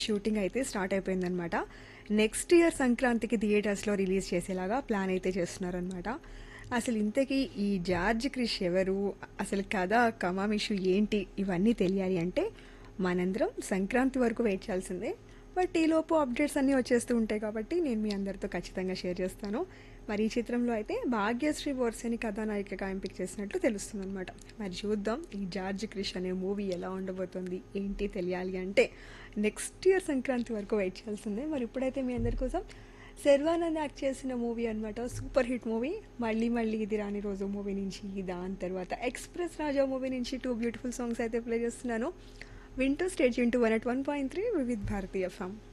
shooting అయితే start అయిపోయిందనమాట next year సంక్రాంతికి థియేటర్స్లో రిలీజ్ చేసేలాగా ప్లాన్ అయితే చేస్తున్నారనమాట అసలు ఇంతకీ ఈ జార్జ్ క్రిష్ ఎవరు అసలు కథ కమామిషు ఏంటి ఇవన్నీ తెలియాలి అంటే మనందరం సంక్రాంతి వరకు వెయిట్ చేయాల్సిందే బట్ ఈలోపు అప్డేట్స్ అన్నీ వచ్చేస్తూ ఉంటాయి కాబట్టి నేను మీ అందరితో ఖచ్చితంగా షేర్ చేస్తాను మరి ఈ చిత్రంలో అయితే భాగ్యశ్రీ బోర్సేని కథానాయికగా ఎంపిక చేసినట్లు తెలుస్తుంది అనమాట మరి చూద్దాం ఈ జార్జ్ క్రిష్ అనే మూవీ ఎలా ఉండబోతుంది ఏంటి తెలియాలి అంటే నెక్స్ట్ ఇయర్ సంక్రాంతి వరకు వెయిట్ చేయాల్సిందే మరి ఇప్పుడైతే మీ అందరి కోసం శర్వానంద్ యాక్ట్ చేసిన మూవీ అనమాట super hit movie Malli Malli Idi Rani Roju movie నుంచి దాని తర్వాత ఎక్స్ప్రెస్ రాజా మూవీ నుంచి టూ బ్యూటిఫుల్ సాంగ్స్ అయితే ప్లే చేస్తున్నాను వింటూ stay tuned to one at one point three Vividh భారతీయ ఎఫ్ఎం